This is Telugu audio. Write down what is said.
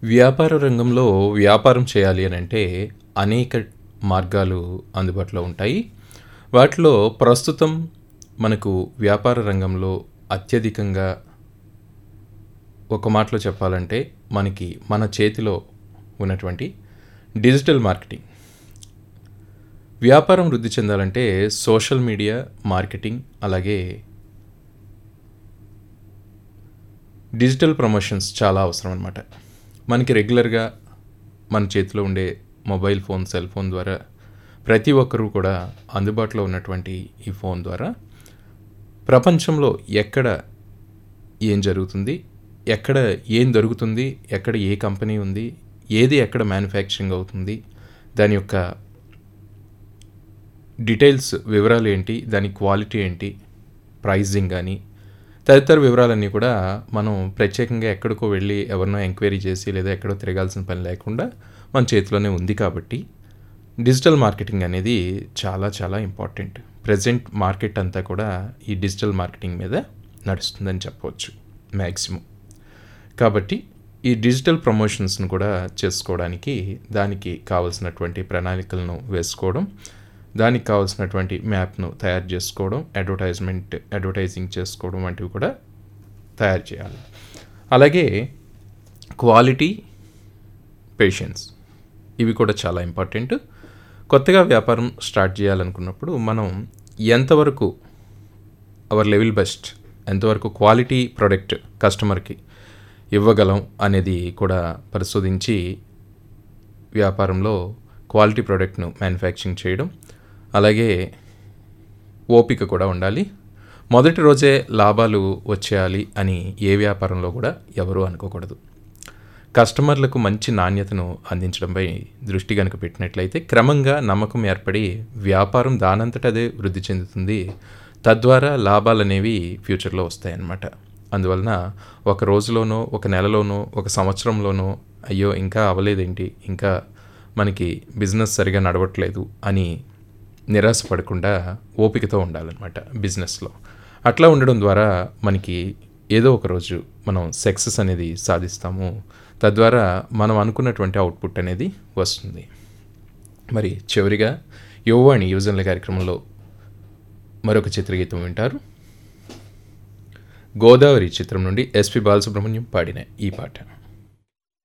వ్యాపార రంగంలో వ్యాపారం చేయాలి అని అంటే అనేక మార్గాలు అందుబాటులో ఉంటాయి వాటిలో ప్రస్తుతం మనకు వ్యాపార రంగంలో అత్యధికంగా ఒక మాటలో చెప్పాలంటే మనకి మన చేతిలో ఉన్నటువంటి డిజిటల్ మార్కెటింగ్ వ్యాపారం వృద్ధి చెందాలంటే సోషల్ మీడియా మార్కెటింగ్ అలాగే డిజిటల్ ప్రమోషన్స్ చాలా అవసరం అనమాట మనకి రెగ్యులర్గా మన చేతిలో ఉండే మొబైల్ ఫోన్ సెల్ ఫోన్ ద్వారా ప్రతి ఒక్కరూ కూడా అందుబాటులో ఉన్నటువంటి ఈ ఫోన్ ద్వారా ప్రపంచంలో ఎక్కడ ఏం జరుగుతుంది ఎక్కడ ఏం దొరుకుతుంది ఎక్కడ ఏ కంపెనీ ఉంది ఏది ఎక్కడ మ్యానుఫ్యాక్చరింగ్ అవుతుంది దాని యొక్క డీటెయిల్స్ వివరాలు ఏంటి దాని క్వాలిటీ ఏంటి ప్రైజింగ్ కానీ తదితర వివరాలన్నీ కూడా మనం ప్రత్యేకంగా ఎక్కడికో వెళ్ళి ఎవరినో ఎంక్వైరీ చేసి లేదా ఎక్కడో తిరగాల్సిన పని లేకుండా మన చేతిలోనే ఉంది కాబట్టి డిజిటల్ మార్కెటింగ్ అనేది చాలా చాలా ఇంపార్టెంట్ ప్రజెంట్ మార్కెట్ అంతా కూడా ఈ డిజిటల్ మార్కెటింగ్ మీద నడుస్తుందని చెప్పవచ్చు మ్యాక్సిమం కాబట్టి ఈ డిజిటల్ ప్రమోషన్స్ను కూడా చేసుకోవడానికి దానికి కావలసినటువంటి ప్రణాళికలను వేసుకోవడం దానికి కావాల్సినటువంటి మ్యాప్ను తయారు చేసుకోవడం అడ్వర్టైజ్మెంట్ అడ్వర్టైజింగ్ చేసుకోవడం వంటివి కూడా తయారు చేయాలి అలాగే క్వాలిటీ పేషెన్స్ ఇవి కూడా చాలా ఇంపార్టెంట్ కొత్తగా వ్యాపారం స్టార్ట్ చేయాలనుకున్నప్పుడు మనం ఎంతవరకు అవర్ లెవెల్ బెస్ట్ ఎంతవరకు క్వాలిటీ ప్రోడక్ట్ కస్టమర్కి ఇవ్వగలం అనేది కూడా పరిశోధించి వ్యాపారంలో క్వాలిటీ ప్రోడక్ట్ను మ్యానుఫ్యాక్చరింగ్ చేయడం అలాగే ఓపిక కూడా ఉండాలి మొదటి రోజే లాభాలు వచ్చేయాలి అని ఏ వ్యాపారంలో కూడా ఎవరూ అనుకోకూడదు కస్టమర్లకు మంచి నాణ్యతను అందించడంపై దృష్టి కనుక పెట్టినట్లయితే క్రమంగా నమ్మకం ఏర్పడి వ్యాపారం దానంతట అదే వృద్ధి చెందుతుంది తద్వారా లాభాలు అనేవి ఫ్యూచర్లో వస్తాయన్నమాట అందువలన ఒక రోజులోనో ఒక నెలలోనో ఒక సంవత్సరంలోనో అయ్యో ఇంకా అవ్వలేదేంటి ఇంకా మనకి బిజినెస్ సరిగా నడవట్లేదు అని నిరాశపడకుండా ఓపికతో ఉండాలన్నమాట బిజినెస్లో అట్లా ఉండడం ద్వారా మనకి ఏదో ఒక రోజు మనం సక్సెస్ అనేది సాధిస్తాము తద్వారా మనం అనుకున్నటువంటి అవుట్పుట్ అనేది వస్తుంది మరి చివరిగా యువవాణి యువజనుల కార్యక్రమంలో మరొక చిత్రగీతం వింటారు గోదావరి చిత్రం నుండి ఎస్పి బాలసుబ్రహ్మణ్యం పాడిన ఈ పాట